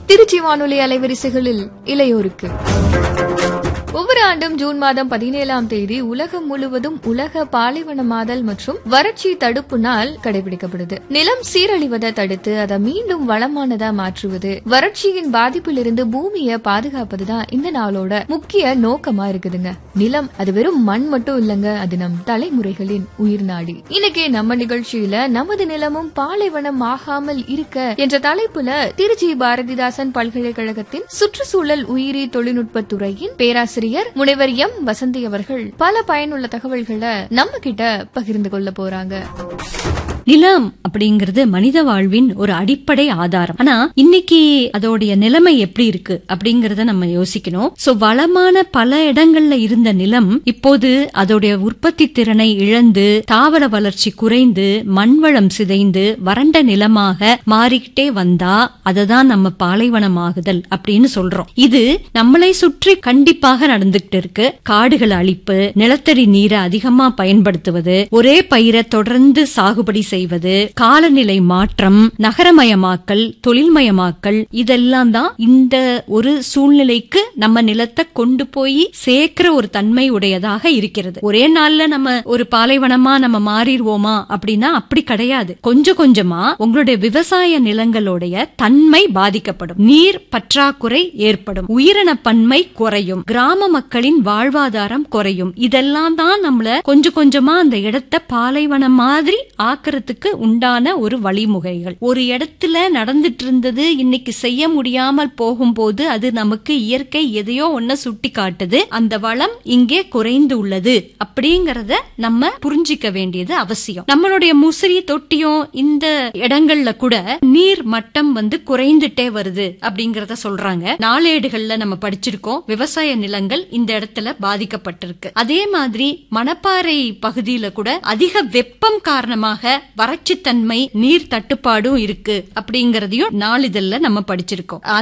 திருச்சி வானொலி அலைவரிசைகளில் இளையோருக்கு ஒவ்வொரு ஆண்டும் ஜூன் மாதம் பதினேழாம் தேதி உலகம் முழுவதும் உலக பாலைவனமாதல் மற்றும் வறட்சி தடுப்பு நாள் கடைபிடிக்கப்படுது நிலம் சீரழிவதை தடுத்து அதை மீண்டும் வளமானதா மாற்றுவது வறட்சியின் பாதிப்பிலிருந்து பூமியை பாதுகாப்பதுதான் இந்த நாளோட முக்கிய நோக்கமா இருக்குதுங்க நிலம் அது வெறும் மண் மட்டும் இல்லங்க அது நம் தலைமுறைகளின் உயிர் நாடி இன்னைக்கு நம்ம நிகழ்ச்சியில நமது நிலமும் பாலைவனம் ஆகாமல் இருக்க என்ற தலைப்புல திருச்சி பாரதிதாசன் பல்கலைக்கழகத்தின் சுற்றுச்சூழல் உயிரி தொழில்நுட்பத் துறையின் பேராசிரியர் முனைவர் எம் வசந்தி அவர்கள் பல பயனுள்ள தகவல்களை நம்ம கிட்ட பகிர்ந்து கொள்ள போறாங்க நிலம் அப்படிங்கிறது மனித வாழ்வின் ஒரு அடிப்படை ஆதாரம் ஆனா இன்னைக்கு அதோடைய நிலைமை எப்படி இருக்கு அப்படிங்கறத நம்ம யோசிக்கணும் சோ வளமான பல இடங்கள்ல இருந்த நிலம் இப்போது அதோடைய உற்பத்தி திறனை இழந்து தாவர வளர்ச்சி குறைந்து மண்வளம் சிதைந்து வறண்ட நிலமாக மாறிக்கிட்டே வந்தா அததான் நம்ம பாலைவனமாகுதல் அப்படின்னு சொல்றோம் இது நம்மளை சுற்றி கண்டிப்பாக நடந்துகிட்டு இருக்கு காடுகள் அழிப்பு நிலத்தடி நீரை அதிகமா பயன்படுத்துவது ஒரே பயிரை தொடர்ந்து சாகுபடி செய்வது காலநிலை மாற்றம் நகரமயமாக்கல் தொழில்மயமாக்கல் இதெல்லாம் தான் இந்த ஒரு சூழ்நிலைக்கு நம்ம நிலத்தை கொண்டு போய் சேர்க்கிற ஒரு தன்மை உடையதாக இருக்கிறது ஒரே நாள்ல நம்ம ஒரு பாலைவனமா நம்ம மாறிடுவோமா அப்படின்னா அப்படி கிடையாது கொஞ்சம் கொஞ்சமா உங்களுடைய விவசாய நிலங்களுடைய தன்மை பாதிக்கப்படும் நீர் பற்றாக்குறை ஏற்படும் உயிரின பன்மை குறையும் கிராம மக்களின் வாழ்வாதாரம் குறையும் இதெல்லாம் தான் நம்மள கொஞ்சம் கொஞ்சமா அந்த இடத்தை பாலைவனம் மாதிரி ஆக்குறதுக்கு உண்டான ஒரு வழிமுறைகள் ஒரு இடத்துல நடந்துட்டு இருந்தது இன்னைக்கு செய்ய முடியாமல் போகும்போது அது நமக்கு இயற்கை எதையோ ஒன்ன சுட்டி காட்டுது அந்த வளம் இங்கே குறைந்து உள்ளது அப்படிங்கறத நம்ம புரிஞ்சிக்க வேண்டியது அவசியம் நம்மளுடைய முசிறி தொட்டியும் இந்த இடங்கள்ல கூட நீர் மட்டம் வந்து குறைந்துட்டே வருது அப்படிங்கறத சொல்றாங்க நாளேடுகள்ல நம்ம படிச்சிருக்கோம் விவசாய நிலங்கள் இந்த இடத்துல பாதிக்கப்பட்டிருக்கு அதே மாதிரி மணப்பாறை பகுதியில கூட அதிக வெப்பம் காரணமாக வறட்சித்தன்மை நீர் தட்டுப்பாடும் இருக்கு அப்படிங்கறதையும் நாளிதழ்ல நம்ம படிச்சிருக்கோம்